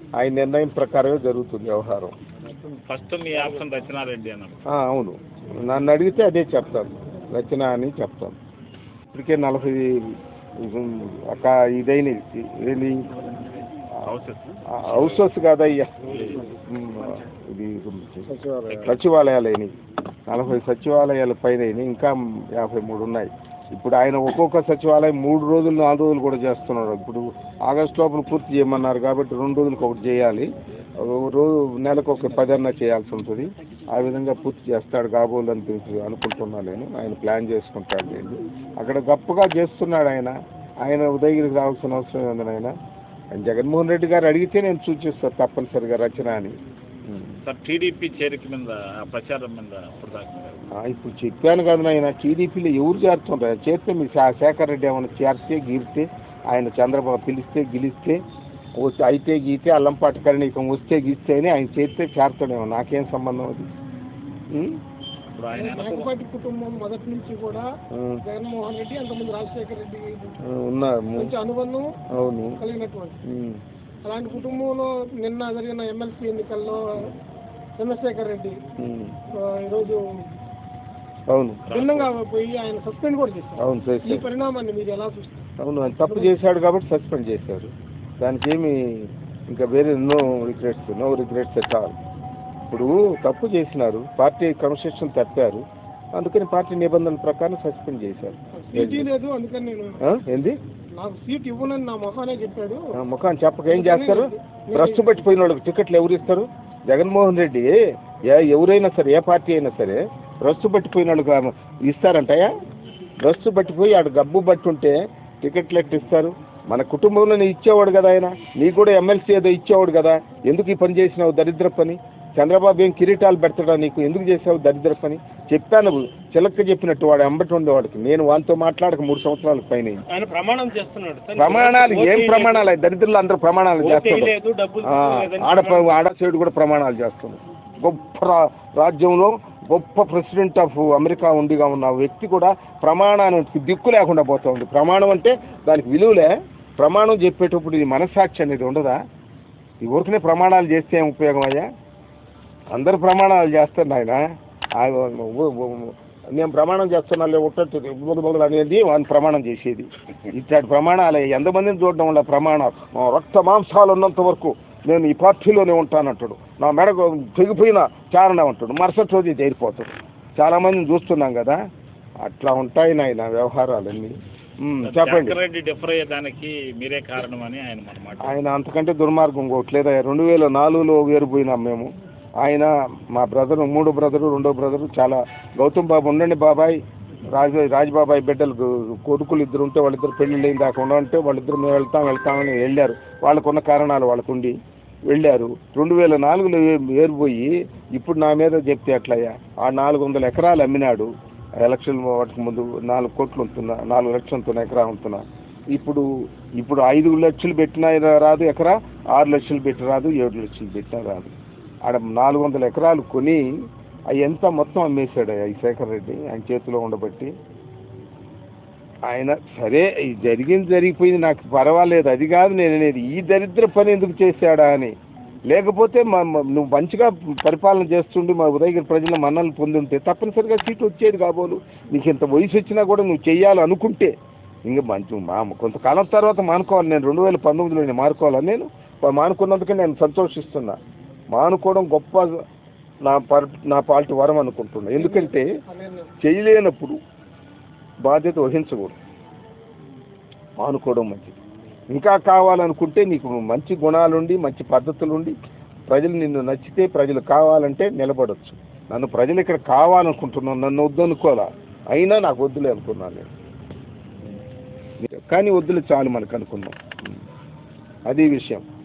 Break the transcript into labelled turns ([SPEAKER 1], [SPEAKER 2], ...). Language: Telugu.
[SPEAKER 1] ఆయన నిర్ణయం ప్రకారమే జరుగుతుంది వ్యవహారం
[SPEAKER 2] ఫస్ట్ మీ ఆప్షన్ రచనారెడ్డి అన్నారు
[SPEAKER 1] ఆ, అవును నన్ను అడిగితే అదే చెప్తాను రచన అని చెప్తాను ఇప్పటికే నలభై ఉమ్, ఒక ఇదైనది ఏంది
[SPEAKER 2] హౌసెస్
[SPEAKER 1] ఆ, హౌసెస్ కాదయ్యా ఉమ్, ఇది సచివాలయాలు అయినాయి నలభై సచివాలయాల పైన అయినాయి ఇంకా యాభై మూడు ఉన్నాయి ఇప్పుడు ఆయన ఒక్కొక్క సచివాలయం మూడు రోజులు నాలుగు రోజులు కూడా చేస్తున్నారు ఇప్పుడు ఆగస్టు లోపల పూర్తి చేయమన్నారు కాబట్టి రెండు రోజులకు ఒకటి చేయాలి ఒక రోజు నెలకు ఒక పదన్నా చేయాల్సి ఉంటుంది ఆ విధంగా పూర్తి చేస్తాడు కాబోలు అని అనుకుంటున్నా నేను ఆయన ప్లాన్ చేసుకుంటాడు నేను అక్కడ గొప్పగా చేస్తున్నాడు ఆయన ఆయన ఉదయగిరికి రావాల్సిన అవసరం ఉంది ఆయన ఆయన జగన్మోహన్ రెడ్డి గారు అడిగితే నేను సూచిస్తాను తప్పనిసరిగా రచన అని ఉం.
[SPEAKER 2] సార్ టీడీపీ చేరిక మీద ఆ ప్రచారం మీద ఇప్పుడు దాకా
[SPEAKER 1] ఆ, ఇప్పుడు చెప్పాను కదా నాయన టీడీపీలో ఎవరు చేరుతుంటారు చేస్తే మీ శా- శేఖర్ రెడ్డి ఏమైనా చేరితే గీరితే ఆయన చంద్రబాబు పిలిస్తే గెలిస్తే వస్తే అయితే గీతే అల్లంపాటి కరణీకం వస్తే గీస్తే అని ఆయన చేస్తే చేరుతాడేమో నాకేం సంబంధం అది ఉం?
[SPEAKER 2] ఇప్పుడు ఆయన
[SPEAKER 3] నాగపాటి కుటుంబం మొదటి నుంచి కూడా
[SPEAKER 1] ఆ,
[SPEAKER 3] జగన్మోహన్ రెడ్డి అంతకుముందు రాజశేఖర రెడ్డి
[SPEAKER 1] ఆ, ఉన్నారు
[SPEAKER 3] మంచి అనుబంధం
[SPEAKER 1] అవును
[SPEAKER 3] కలిగినటువంటి
[SPEAKER 1] ఉం.
[SPEAKER 3] అలాంటి కుటుంబంలో నిన్న జరిగిన ఎమ్మెల్సీ ఎన్నికల్లో చంద్రశేఖర్ రెడ్డి
[SPEAKER 1] ఉం.
[SPEAKER 3] ఆ, ఈరోజు
[SPEAKER 1] అవును
[SPEAKER 3] భిన్నంగా పోయి ఆయన సస్పెండ్ కూడా చేశారు
[SPEAKER 1] అవును
[SPEAKER 3] ఈ
[SPEAKER 1] చేశారు
[SPEAKER 3] పరిణామాన్ని మీరు ఎలా చూస్తారు
[SPEAKER 1] అవును ఆయన తప్పు చేశాడు కాబట్టి సస్పెండ్ చేశారు దానికి ఏమి ఇంకా వేరే no regrets no regrets at all ఇప్పుడు తప్పు చేసినారు పార్టీ క్రమశిక్షణ తప్పారు అందుకని పార్టీ నిబంధనల ప్రకారం సస్పెండ్ చేశారు
[SPEAKER 3] సీట్ లేదు అందుకని నేను
[SPEAKER 1] ఆ? ఏంది
[SPEAKER 3] నాకు సీట్ ఇవ్వనని నా మొహానే చెప్పాడు
[SPEAKER 1] ఆ, ముఖాన్ని చెప్పక ఏం చేస్తారు భ్రష్టు పట్టిపోయిన వాళ్ళకి టికెట్లు ఎవరు ఇస్తారు జగన్మోహన్ రెడ్డి ఏ ఎవరైనా సరే ఏ పార్టీ అయినా సరే భ్రష్టు పట్టిపోయిన వాళ్ళకి ఆ- ఇస్తారంటయా భ్రష్టు పట్టిపోయి ఆడ గబ్బు పట్టుంటే టికెట్లు ఎట్టు ఇస్తారు మన కుటుంబంలోనే ఇచ్చేవాడు కదా ఆయన నీకు కూడా ఎమ్మెల్సీ ఏదో ఇచ్చేవాడు కదా ఎందుకు ఈ పని చేసినావు దరిద్ర పని చంద్రబాబు ఏం కిరీటాలు పెడతాడా నీకు ఎందుకు చేసావు దరిద్ర పని చెప్పాను చిలక్క చెప్పినట్టు వాడు ఎంబటి ఉండేవాడికి నేను వానితో మాట్లాడక మూడు సంవత్సరాల పైన అయింది.
[SPEAKER 3] ఆయన ప్రమాణం చేస్తున్నాడు
[SPEAKER 1] ప్రమాణాలు ఏం ప్రమాణాలు అవి దరిద్రులు అందరూ ప్రమాణాలు చేస్తారు
[SPEAKER 3] లేదు డబ్బులు
[SPEAKER 1] ఆ, ఆడ ప్ర- ఆడ సైడ్ కూడా ప్రమాణాలు చేస్తుంది గొప్ప రా- రాజ్యంలో గొప్ప ప్రెసిడెంట్ ఆఫ్ అమెరికా ఉండిగా ఉన్న వ్యక్తి కూడా ప్రమాణానికి దిక్కు లేకుండా పోతా ఉంది ప్రమాణం అంటే దానికి విలువలే ప్రమాణం చెప్పేటప్పుడు ఇది మనస్సాక్షి అనేది ఉండదా ఈ ఊరికనే ప్రమాణాలు చేస్తే ఏం ఉపయోగం అయ్యా అందరు ప్రమాణాలు చేస్తారు నాయన ఆ, ఉ- ఉ- నేను ప్రమాణం చేస్తున్నా ఉట్టట్టు అనేది వాని ప్రమాణం చేసేది ఇట్లాంటి ప్రమాణాలు ఎంతమందిని చూడడం వల్ల ప్రమాణాలు మా రక్త మాంసాలు ఉన్నంత వరకు నేను ఈ పార్టీలోనే ఉంటానంటాడు నా మెడ తెగిపోయిన చారణ ఉంటాడు మరుసటి రోజు చేరిపోతాడు చాలామందిని చూస్తున్నాం కదా అట్లా ఉంటాయి నాయన వ్యవహారాలన్నీ ఉమ్, చెప్పండి
[SPEAKER 2] శంకర్ రెడ్డి డిఫర్ అయ్యేదానికి మీరే కారణం అని ఆయన మన మాట
[SPEAKER 1] ఆయన అంతకంటే దుర్మార్గం ఇంకోట్లేదా రెండు వేల నాలుగులో వేరుపోయినాం మేము ఆయన మా బ్రదరు మూడో బ్రదరు రెండో బ్రదరు చాలా గౌతమ్ బాబు ఉండండి బాబాయ్ రాజు రాజబాబాయ్ బిడ్డలు గు- కొడుకులు ఇద్దరు ఉంటే వాళ్ళిద్దరు పెళ్ళిళ్ళు అయిన దాకా ఉంటే వాళ్ళిద్దరు మేము వెళ్తాం వెళ్తామని వెళ్ళారు వాళ్ళకున్న కారణాలు వాళ్ళకుండి వెళ్ళారు రెండు వేల నాలుగులో ఏరిపోయి ఇప్పుడు నా మీద చెప్తే ఎట్లయ్యా ఆ నాలుగు వందల ఎకరాలు అమ్మినాడు ఎలక్షన్ వాటికి ముందు నాలుగు కోట్లు ఉంటున్నా నాలుగు లక్షలు ఉంటున్నా ఎకరా ఉంటున్నా ఇప్పుడు ఇప్పుడు ఐదు లక్షలు పెట్టినా రాదు ఎకరా ఆరు లక్షలు పెట్టి రాదు ఏడు లక్షలు పెట్టినా రాదు ఆడ నాలుగు వందల ఎకరాలు కొని అవి ఎంత మొత్తం అమ్మేశాడు ఈ శేఖర్ రెడ్డి ఆయన చేతిలో ఉండబట్టి ఆయన సరే ఈ జరిగింది జరిగిపోయింది నాకు పర్వాలేదు అది కాదు నేను అనేది ఈ దరిద్ర పని ఎందుకు చేశాడా అని లేకపోతే మా మా- నువ్వు మంచిగా పరిపాలన చేస్తుండి మా ఉదయగిరి ప్రజల మన్నలు పొందుంటే తప్పనిసరిగా సీట్ వచ్చేది కాబోలు నీకు ఇంత వయసు వచ్చినా కూడా నువ్వు చెయ్యాలి అనుకుంటే ఇంకా మంచి మా కొంతకాలం తర్వాత మానుకోవాలి నేను రెండు వేల పంతొమ్మిదిలో నేను మానుకోవాలని నేను మానుకున్నందుకే నేను సంతోషిస్తున్నా మానుకోవడం గొప్ప నా పర్ నా పార్టీ వరం అనుకుంటున్నా ఎందుకంటే చేయలేనప్పుడు బాధ్యత వహించకూడదు మానుకోవడం మంచిది ఇంకా కావాలనుకుంటే నీకు మంచి గుణాలుండి మంచి పద్ధతులుండి ప్రజలు నిన్ను నచ్చితే ప్రజలు కావాలంటే నిలబడొచ్చు నన్ను ప్రజలు ఇక్కడ కావాలనుకుంటున్నాను నన్ను వద్దనుకోవాలా అయినా నాకు వద్దులే అనుకున్నాను నేను కానీ వద్దులే చాలు మనకు అనుకున్నాం అది విషయం